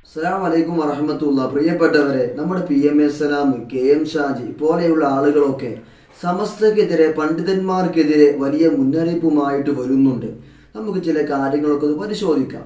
അസ്സലാം വലൈക്കും വറഹമത്തുള്ള പ്രിയപ്പെട്ടവരെ നമ്മുടെ P M S Salam K M Shaji പോലെയുള്ള ആളുകളൊക്കെ സമസ്തക്കെതിരെ പണ്ഡിതന്മാർക്കെതിരെ വലിയ മുന്നറിയിപ്പുമായിട്ട് വരുന്നുണ്ട് നമുക്ക് ചില കാര്യങ്ങളൊക്കെ ഒന്ന് പരിശോധിക്കാം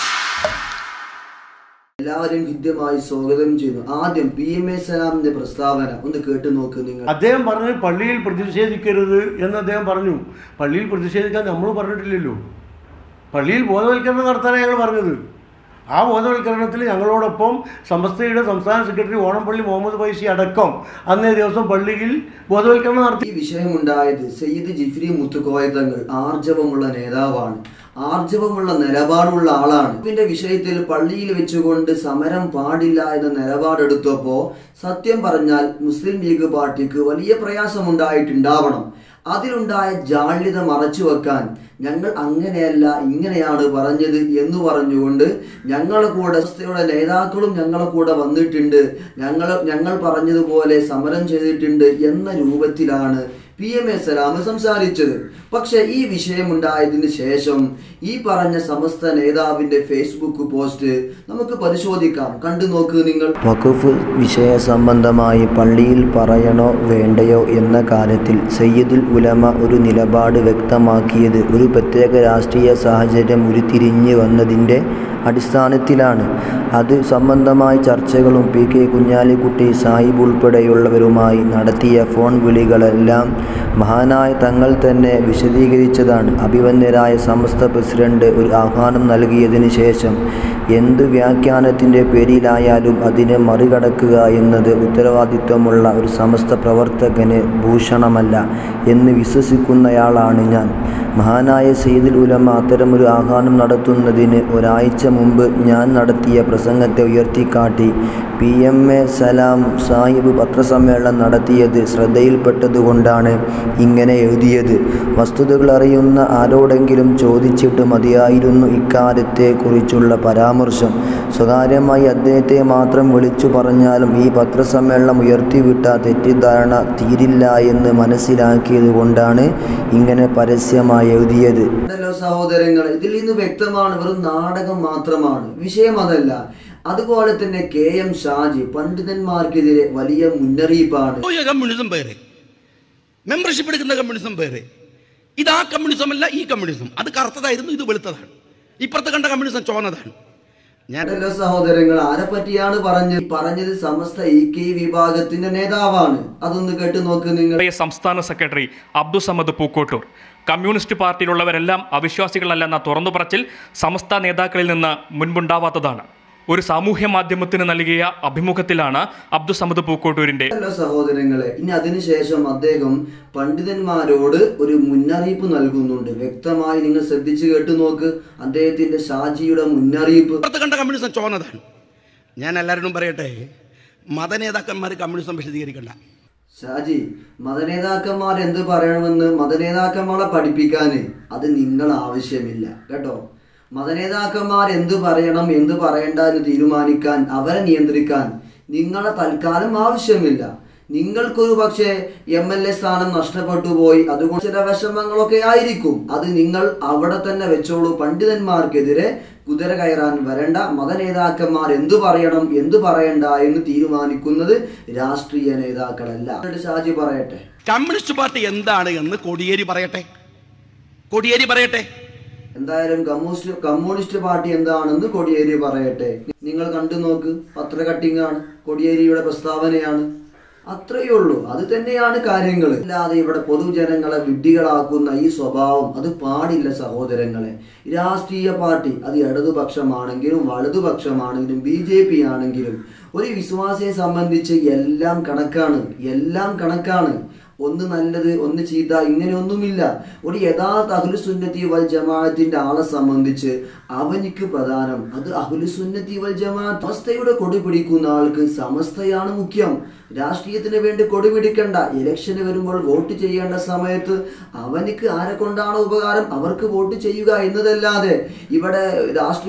എല്ലാവരും ഹൃദ്യമായി സ്വാഗതം ചെയ്യുന്നു ആദ്യം പി എം എസ് സലാമിന്റെ പ്രസ്താവന ഒന്ന് കേട്ടു നോക്ക് നിങ്ങൾ അദ്ദേഹം പറഞ്ഞത് പള്ളിയിൽ പ്രതിഷേധിക്കരുത് എന്ന് അദ്ദേഹം പറഞ്ഞു പള്ളിയിൽ പ്രതിഷേധിക്കാൻ നമ്മൾ പറഞ്ഞിട്ടില്ലല്ലോ പള്ളിയിൽ ബോധവൽക്കരണം നടത്താനാണ് ഞങ്ങൾ പറഞ്ഞത് ആ ബോധവൽക്കരണത്തിൽ ഞങ്ങളോടൊപ്പം സമസ്തയുടെ സംസ്ഥാന സെക്രട്ടറി ഓണംപള്ളി മുഹമ്മദ് ഫൈസി അടക്കം അന്നേ ദിവസം പള്ളിയിൽ ബോധവൽക്കരണം നടത്തി ഈ വിഷയമുണ്ടായത് സയ്യിദ് ജിഫ്രി മുത്തുക്കോയ തങ്ങൾ ആർജവമുള്ള നേതാവാണ് ആർജവമുള്ള നിലപാടുള്ള ആളാണ് ഇതിന്റെ വിഷയത്തിൽ പള്ളിയിൽ വെച്ചുകൊണ്ട് സമരം പാടില്ല എന്ന നിലപാടെടുത്തപ്പോ സത്യം പറഞ്ഞാൽ മുസ്ലിം ലീഗ് പാർട്ടിക്ക് വലിയ പ്രയാസമുണ്ടായിട്ടുണ്ടാവണം അതിലുണ്ടായ ജാള്യത മറച്ചു വെക്കാൻ ഞങ്ങൾ അങ്ങനെയല്ല ഇങ്ങനെയാണ് പറഞ്ഞത് എന്ന് പറഞ്ഞുകൊണ്ട് ഞങ്ങളെ കൂടെ സംസ്ഥയുടെ നേതാക്കളും ഞങ്ങളെ കൂടെ വന്നിട്ടുണ്ട് ഞങ്ങൾ ഞങ്ങൾ പറഞ്ഞതുപോലെ സമരം ചെയ്തിട്ടുണ്ട് എന്ന രൂപത്തിലാണ് പി എം എ സലാം സംസാരിച്ചത് പക്ഷെ ഈ വിഷയമുണ്ടായതിനു ശേഷം ഈ പറഞ്ഞ സമസ്ത നേതാവിന്റെ ഫേസ്ബുക്ക് പോസ്റ്റ് നമുക്ക് പരിശോധിക്കാം കണ്ടു നോക്ക് നിങ്ങൾ വഖഫ് വിഷയ സംബന്ധമായി പള്ളിയിൽ പറയണോ വേണ്ടയോ എന്ന കാര്യത്തിൽ സയ്യിദുൽ ഉലമ ഒരു നിലപാട് വ്യക്തമാക്കിയത് ഒരു പ്രത്യേക രാഷ്ട്രീയ സാഹചര്യം ഉരുത്തിരിഞ്ഞ് വന്നതിൻ്റെ അടിസ്ഥാനത്തിലാണ് അത് സംബന്ധമായ ചർച്ചകളും പി കെ കുഞ്ഞാലിക്കുട്ടി സാഹിബ് ഉൾപ്പെടെയുള്ളവരുമായി നടത്തിയ ഫോൺ വിളികളെല്ലാം മഹാനായ തങ്ങൾ തന്നെ വിശദീകരിച്ചതാണ് അഭിവന്യരായ സമസ്ത പ്രസിഡന്റ് ഒരു ആഹ്വാനം നൽകിയതിന് ശേഷം എന്ത് വ്യാഖ്യാനത്തിൻ്റെ പേരിലായാലും അതിനെ മറികടക്കുക എന്നത് ഉത്തരവാദിത്വമുള്ള ഒരു സമസ്ത പ്രവർത്തകന് ഭൂഷണമല്ല എന്ന് വിശ്വസിക്കുന്നയാളാണ് ഞാൻ മഹാനായ സെയ്ദുൽ ഉലമ അത്തരമൊരു ആഹ്വാനം നടത്തുന്നതിന് ഒരാഴ്ച മുമ്പ് ഞാൻ നടത്തിയ പ്രസംഗത്തെ ഉയർത്തിക്കാട്ടി P M A Salam Sahib പത്രസമ്മേളനം നടത്തിയത് ശ്രദ്ധയിൽപ്പെട്ടതുകൊണ്ടാണ് ഇങ്ങനെ എഴുതിയത് വസ്തുതകൾ അറിയുന്ന ആരോടെങ്കിലും ചോദിച്ചിട്ട് മതിയായിരുന്നു ഇക്കാര്യത്തെക്കുറിച്ചുള്ള പരാമർശം സ്വകാര്യമായി അദ്ദേഹത്തെ മാത്രം വിളിച്ചു പറഞ്ഞാലും ഈ പത്രസമ്മേളനം ഉയർത്തിവിട്ട തെറ്റിദ്ധാരണ തീരില്ല എന്ന് മനസ്സിലാക്കിയത് കൊണ്ടാണ് ഇങ്ങനെ പരസ്യമായി എഴുതിയത് സഹോദരങ്ങൾ ഇതിൽ നിന്ന് വ്യക്തമാണ് വെറും നാടകം മാത്രമാണ് വിഷയം അതല്ല അതുപോലെ തന്നെ കെ എം ഷാജി പണ്ഡിതന്മാർക്കെതിരെ വലിയ മുന്നറിയിപ്പാണ് പോയ കമ്മ്യൂണിസം വേറെ മെമ്പർഷിപ്പ് എടുക്കുന്ന കമ്മ്യൂണിസം വേറെ ഇത് ആ കമ്മ്യൂണിസം അല്ല ഈ കമ്മ്യൂണിസം അത് കറുത്തതായിരുന്നു ഇത് വെളുത്തതാണ് ഇപ്പുറത്ത് കണ്ട കമ്മ്യൂണിസം ചോന്നതാണ് ഞാൻ ഹലോ സഹോദരങ്ങൾ ആരെ പറ്റിയാണ് പറഞ്ഞത് പറഞ്ഞത് സമസ്ത ഇ കെ വിഭാഗത്തിന്റെ നേതാവാണ് അതൊന്ന് കേട്ടു നോക്ക് നിങ്ങൾ യുടെ സംസ്ഥാന സെക്രട്ടറി അബ്ദുസമ്മദ് പൂക്കോട്ടൂർ കമ്മ്യൂണിസ്റ്റ് പാർട്ടിയിലുള്ളവരെല്ലാം അവിശ്വാസികളല്ലെന്ന തുറന്നു പറച്ചിൽ സമസ്ത നേതാക്കളിൽ നിന്ന് മുൻപുണ്ടാവാത്തതാണ് ഒരു സാമൂഹ്യ മാധ്യമത്തിന് നൽകിയ അഭിമുഖത്തിലാണ് അബ്ദുസമ്മദ് പൂക്കോട്ടൂരിന്റെ ഹലോ സഹോദരങ്ങളെ ഇനി അതിനുശേഷം അദ്ദേഹം പണ്ഡിതന്മാരോട് ഒരു മുന്നറിയിപ്പ് നൽകുന്നുണ്ട് വ്യക്തമായി നിങ്ങൾ ശ്രദ്ധിച്ചു കേട്ടു നോക്ക് അദ്ദേഹത്തിന്റെ ഷാജിയുടെ മുന്നറിയിപ്പ് ഇപ്പുറത്ത് കണ്ട കമ്മ്യൂണിസം ചോന്നതാണ് ഞാൻ എല്ലാവരോടും പറയട്ടെ മതനേതാക്കന്മാർ കമ്മ്യൂണിസം വിശദീകരിക്കണ്ട ഷാജി മതനേതാക്കന്മാർ എന്ത് പറയണമെന്ന് മതനേതാക്കന്മാരെ പഠിപ്പിക്കാന് അത് നിങ്ങൾ ആവശ്യമില്ല കേട്ടോ മതനേതാക്കന്മാർ എന്ത് പറയണം എന്ത് പറയണ്ട എന്ന് തീരുമാനിക്കാൻ അവരെ നിയന്ത്രിക്കാൻ നിങ്ങളെ തൽക്കാലം ആവശ്യമില്ല നിങ്ങൾക്കൊരു പക്ഷേ എം എൽ എ സ്ഥാനം നഷ്ടപ്പെട്ടു പോയി അതുകൊണ്ട് ചില വിഷമങ്ങളൊക്കെ ആയിരിക്കും അത് നിങ്ങൾ അവിടെ തന്നെ വെച്ചോളൂ പണ്ഡിതന്മാർക്കെതിരെ കുതിര കയറാൻ വരണ്ട മതനേതാക്കന്മാർ എന്തു പറയണം എന്തു പറയണ്ട എന്ന് തീരുമാനിക്കുന്നത് രാഷ്ട്രീയ നേതാക്കളല്ല എന്നിട്ട് ഷാജി പറയട്ടെ കമ്മ്യൂണിസ്റ്റ് പാർട്ടി എന്താണ് എന്ന് കോടിയേരി പറയട്ടെ കോടിയേരി പറയട്ടെ എന്തായാലും കമ്മ്യൂണിസ്റ്റ് കമ്മ്യൂണിസ്റ്റ് പാർട്ടി എന്താണെന്ന് കൊടിയേരി പറയട്ടെ നിങ്ങൾ കണ്ടു നോക്ക് പത്ര കട്ടിങ്ങാണ് കൊടിയേരിയുടെ പ്രസ്താവനയാണ് അത്രയേ ഉള്ളൂ അത് തന്നെയാണ് കാര്യങ്ങൾ അല്ലാതെ ഇവിടെ പൊതുജനങ്ങളെ വിഡ്ഢികളാക്കുന്ന ഈ സ്വഭാവം അത് പാടില്ല സഹോദരങ്ങളെ രാഷ്ട്രീയ പാർട്ടി അത് ഇടതുപക്ഷമാണെങ്കിലും വലതുപക്ഷമാണെങ്കിലും ബി ജെ പി ആണെങ്കിലും ഒരു വിശ്വാസിയെ സംബന്ധിച്ച് എല്ലാം കണക്കാണ് എല്ലാം കണക്കാണ് ഒന്ന് നല്ലത് ഒന്ന് ചീത്ത ഇങ്ങനെയൊന്നുമില്ല ഒരു യഥാർത്ഥ അഹ്ലുസുന്നത്തി വൽ ജമാഅത്തിന്റെ ആളെ സംബന്ധിച്ച് അവനിക്ക് പ്രധാനം അത് അഹ്ലുസുന്നത്തി വൽ ജമാഅത്ത് സമസ്തയുടെ കൊടി പിടിക്കുന്ന ആൾക്ക് സമസ്തയാണ് മുഖ്യം രാഷ്ട്രീയത്തിന് വേണ്ടി കൊടി പിടിക്കണ്ട ഇലക്ഷന് വരുമ്പോൾ വോട്ട് ചെയ്യേണ്ട സമയത്ത് അവനിക്ക് ആരെ കൊണ്ടാണ് ഉപകാരം അവർക്ക് വോട്ട് ചെയ്യുക എന്നതല്ലാതെ ഇവിടെ രാഷ്ട്രീയ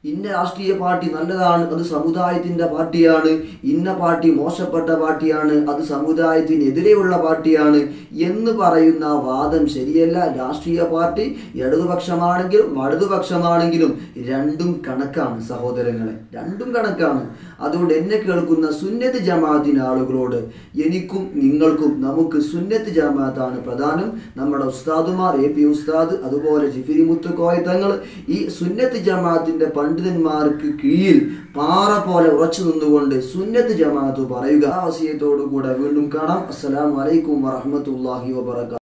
ഇന്ന രാഷ്ട്രീയ പാർട്ടി നല്ലതാണ് അത് സമുദായത്തിന്റെ പാർട്ടിയാണ് ഇന്ന പാർട്ടി മോശപ്പെട്ട പാർട്ടിയാണ് അത് സമുദായത്തിനെതിരെയുള്ള പാർട്ടിയാണ് എന്ന് പറയുന്ന ആ വാദം ശരിയല്ല രാഷ്ട്രീയ പാർട്ടി ഇടതുപക്ഷമാണെങ്കിലും വലതുപക്ഷമാണെങ്കിലും രണ്ടും കണക്കാണ് സഹോദരങ്ങളെ രണ്ടും കണക്കാണ് അതുകൊണ്ട് എന്നെ കേൾക്കുന്ന സുന്നത്ത് ജമാഅത്തിന് ആളുകളോട് എനിക്കും നിങ്ങൾക്കും നമുക്ക് സുന്നത്ത് ജമാഅത്താണ് പ്രധാനം നമ്മുടെ ഉസ്താദുമാർ എ പി ഉസ്താദ് അതുപോലെ ജിഫിരി മുത്തുക്കോയ തങ്ങൾ ഈ സുന്നത്ത് ജമാഅത്തിന്റെ പണ്ഡിതന്മാർക്ക് കീഴിൽ പാറ പോലെ ഉറച്ചു നിന്നുകൊണ്ട് സുന്നത്ത് ജമാഅത്ത് പറയുക ആ വസിയത്തോടു കൂടെ വീണ്ടും കാണാം അസ്സലാമു അലൈക്കും വറഹ്മത്തുള്ളാഹി വബറകാതുഹു